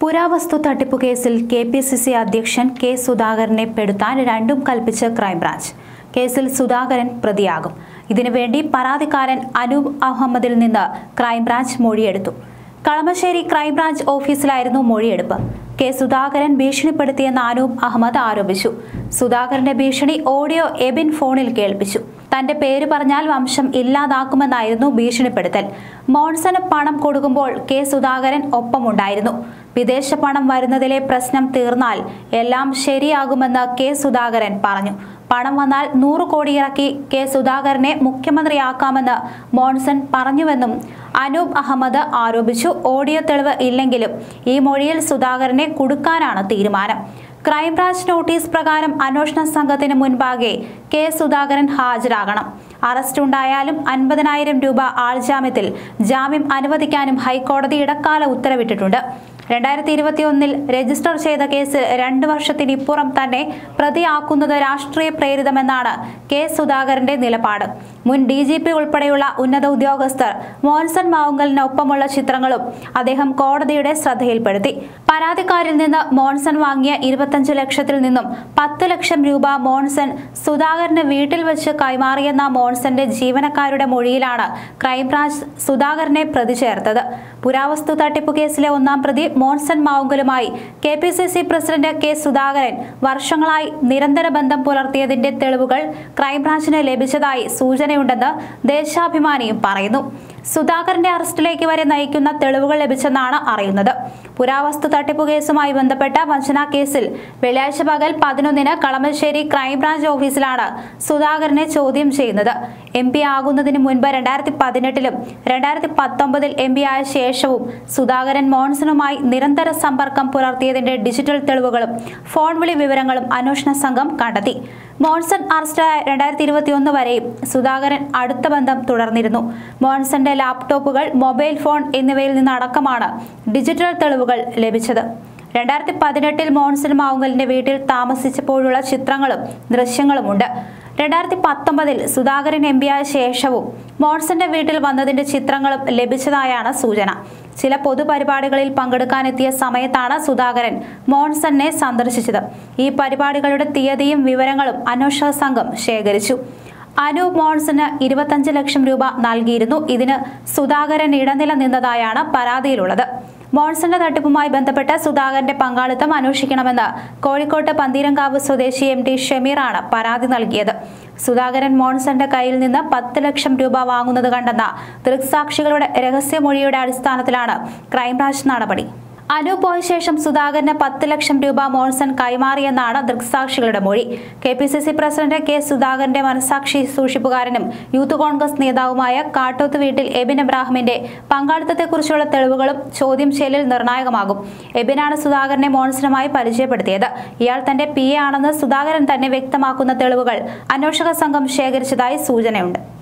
പുരാവസ്തു തട്ടിപ്പു കേസിൽ കെ പി സി സി അധ്യക്ഷൻ കെ സുധാകരനെ പെടുത്താൻ രണ്ടും കൽപ്പിച്ച് ക്രൈംബ്രാഞ്ച് കേസിൽ സുധാകരൻ പ്രതിയാകും ഇതിനുവേണ്ടി പരാതിക്കാരൻ അനൂപ് അഹമ്മദിൽ നിന്ന് ക്രൈംബ്രാഞ്ച് മൊഴിയെടുത്തു കളമശ്ശേരി ക്രൈംബ്രാഞ്ച് ഓഫീസിലായിരുന്നു മൊഴിയെടുപ്പ് കെ സുധാകരൻ ഭീഷണിപ്പെടുത്തിയെന്ന് അനൂപ് അഹമ്മദ് ആരോപിച്ചു സുധാകരന്റെ ഭീഷണി ഓഡിയോ എബിൻ ഫോണിൽ കേൾപ്പിച്ചു തന്റെ പേര് പറഞ്ഞാൽ വംശം ഇല്ലാതാക്കുമെന്നായിരുന്നു ഭീഷണിപ്പെടുത്തൽ മോൺസന് പണം കൊടുക്കുമ്പോൾ കെ സുധാകരൻ ഒപ്പമുണ്ടായിരുന്നു വിദേശ പണം വരുന്നതിലെ പ്രശ്നം തീർന്നാൽ എല്ലാം ശരിയാകുമെന്ന് കെ സുധാകരൻ പറഞ്ഞു പണം വന്നാൽ നൂറ് കോടി ഇറക്കി കെ സുധാകരനെ മുഖ്യമന്ത്രിയാക്കാമെന്ന് മോൺസൺ പറഞ്ഞുവെന്നും അനൂപ് അഹമ്മദ് ആരോപിച്ചു ഓഡിയോ തെളിവ് ഇല്ലെങ്കിലും ഈ മൊഴിയിൽ സുധാകരനെ കുടുക്കാനാണ് തീരുമാനം ക്രൈംബ്രാഞ്ച് നോട്ടീസ് പ്രകാരം അന്വേഷണ സംഘത്തിന് മുൻപാകെ കെ സുധാകരൻ ഹാജരാകണം അറസ്റ്റ് ഉണ്ടായാലും അൻപതിനായിരം രൂപ ആൾജാമ്യത്തിൽ ജാമ്യം അനുവദിക്കാനും ഹൈക്കോടതി ഇടക്കാല ഉത്തരവിട്ടിട്ടുണ്ട് രണ്ടായിരത്തി ഇരുപത്തിയൊന്നിൽ രജിസ്റ്റർ ചെയ്ത കേസ് രണ്ട് വർഷത്തിനിപ്പുറം തന്നെ പ്രതിയാക്കുന്നത് രാഷ്ട്രീയ പ്രേരിതമെന്നാണ് കെ സുധാകരന്റെ നിലപാട് മുൻ ഡി ജി പി ഉൾപ്പെടെയുള്ള ഉന്നത ഉദ്യോഗസ്ഥർ മോൻസൺ മാവുങ്കലിനൊപ്പമുള്ള ചിത്രങ്ങളും അദ്ദേഹം കോടതിയുടെ ശ്രദ്ധയിൽപ്പെടുത്തി പരാതിക്കാരിൽ നിന്ന് മോൺസൺ വാങ്ങിയ ഇരുപത്തഞ്ച് ലക്ഷത്തിൽ നിന്നും പത്ത് ലക്ഷം രൂപ മോൺസൺ സുധാകരന് വീട്ടിൽ വെച്ച് കൈമാറിയെന്ന മോൺസന്റെ ജീവനക്കാരുടെ മൊഴിയിലാണ് ക്രൈംബ്രാഞ്ച് സുധാകരനെ പ്രതി ചേർത്തത് പുരാവസ്തു തട്ടിപ്പ് കേസിലെ ഒന്നാം പ്രതി മോൺസൺ മാവുങ്കലുമായി K P C C president K Sudhakaran വർഷങ്ങളായി നിരന്തര ബന്ധം പുലർത്തിയതിന്റെ തെളിവുകൾ ക്രൈംബ്രാഞ്ചിന് ലഭിച്ചതായി സൂചനയുണ്ടെന്ന് ദേശാഭിമാനിയും പറയുന്നു സുധാകരന്റെ അറസ്റ്റിലേക്ക് വരെ നയിക്കുന്ന തെളിവുകൾ ലഭിച്ചെന്നാണ് അറിയുന്നത് പുരാവസ്തു തട്ടിപ്പ് കേസുമായി ബന്ധപ്പെട്ട വഞ്ചന കേസിൽ വെള്ളിയാഴ്ച പകൽ പതിനൊന്നിന് കളമശ്ശേരി ക്രൈംബ്രാഞ്ച് ഓഫീസിലാണ് സുധാകരനെ ചോദ്യം ചെയ്യുന്നത് എം പി ആകുന്നതിന് മുൻപ് രണ്ടായിരത്തി പതിനെട്ടിലും രണ്ടായിരത്തി പത്തൊമ്പതിൽ എം പി ആയ ശേഷവും സുധാകരൻ മോൺസണുമായി നിരന്തര സമ്പർക്കം പുലർത്തിയതിന്റെ ഡിജിറ്റൽ തെളിവുകളും ഫോൺ വിളി വിവരങ്ങളും അന്വേഷണ സംഘം കണ്ടെത്തി മോൺസൺ അറസ്റ്റായ രണ്ടായിരത്തി ഇരുപത്തിയൊന്ന് വരെയും സുധാകരൻ അടുത്ത ബന്ധം തുടർന്നിരുന്നു മോൺസന്റെ ലാപ്ടോപ്പുകൾ മൊബൈൽ ഫോൺ എന്നിവയിൽ നിന്നടക്കമാണ് ഡിജിറ്റൽ തെളിവുകൾ ലഭിച്ചത് രണ്ടായിരത്തി പതിനെട്ടിൽ മോൺസൺ മാവുങ്കലിന്റെ വീട്ടിൽ താമസിച്ചപ്പോഴുള്ള ചിത്രങ്ങളും ദൃശ്യങ്ങളുമുണ്ട് രണ്ടായിരത്തി പത്തൊമ്പതിൽ സുധാകരൻ എം ആയ ശേഷവും മോൺസന്റെ വീട്ടിൽ വന്നതിന്റെ ചിത്രങ്ങളും ലഭിച്ചതായാണ് സൂചന ചില പൊതുപരിപാടികളിൽ പങ്കെടുക്കാനെത്തിയ സമയത്താണ് സുധാകരൻ മോൺസനെ സന്ദർശിച്ചത് ഈ പരിപാടികളുടെ തീയതിയും വിവരങ്ങളും അന്വേഷണ സംഘം ശേഖരിച്ചു അനൂപ് മോൺസന് ഇരുപത്തഞ്ച് ലക്ഷം രൂപ നൽകിയിരുന്നു ഇതിന് സുധാകരൻ ഇടനില നിന്നതായാണ് പരാതിയിലുള്ളത് മോൺസന്റെ തട്ടിപ്പുമായി ബന്ധപ്പെട്ട് സുധാകരന്റെ പങ്കാളിത്തം അന്വേഷിക്കണമെന്ന് കോഴിക്കോട്ട് പന്തീരങ്കാവ് സ്വദേശി എം ടി ഷമീറാണ് പരാതി നൽകിയത് സുധാകരൻ മോൺസന്റെ കയ്യിൽ നിന്ന് പത്ത് ലക്ഷം രൂപ വാങ്ങുന്നത് കണ്ടെന്ന ദൃക്സാക്ഷികളുടെ രഹസ്യമൊഴിയുടെ അടിസ്ഥാനത്തിലാണ് ക്രൈംബ്രാഞ്ച് നടപടി അനു പോയ ശേഷം സുധാകരന് പത്ത് ലക്ഷം രൂപ മോൺസൺ കൈമാറിയെന്നാണ് ദൃക്സാക്ഷികളുടെ മൊഴി K P C C president K സുധാകരന്റെ മനസാക്ഷി സൂക്ഷിപ്പുകാരനും യൂത്ത് കോൺഗ്രസ് നേതാവുമായ കാട്ടോത്ത് വീട്ടിൽ എബിൻ എബ്രാഹിമിന്റെ പങ്കാളിത്തത്തെക്കുറിച്ചുള്ള തെളിവുകളും ചോദ്യം ചെയ്യലിൽ നിർണായകമാകും എബിനാണ് സുധാകരനെ മോൺസണുമായി പരിചയപ്പെടുത്തിയത് ഇയാൾ തന്റെ പി എ ആണെന്ന് സുധാകരൻ തന്നെ വ്യക്തമാക്കുന്ന തെളിവുകൾ അന്വേഷക സംഘം ശേഖരിച്ചതായി സൂചനയുണ്ട്